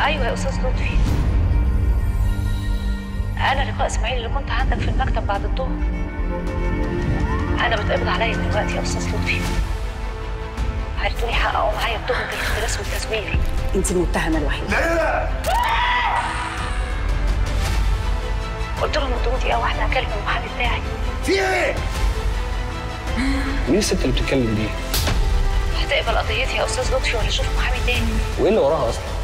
ايوه يا استاذ لطفي انا لقاء اسماعيل اللي كنت عندك في المكتب بعد الظهر انا بتقبض عليا دلوقتي يا استاذ لطفي عرفتوا لي حققوا معايا بتهمه الاختلاس والتزوير انت المتهمه الوحيده لا قلت لهم ادوني دقيقه واحده هكلم المحامي بتاعي في ايه؟ مين الست اللي بتتكلم دي؟ هتقبل قضيتي يا استاذ لطفي ولا اشوف محامي تاني وايه اللي وراها اصلا؟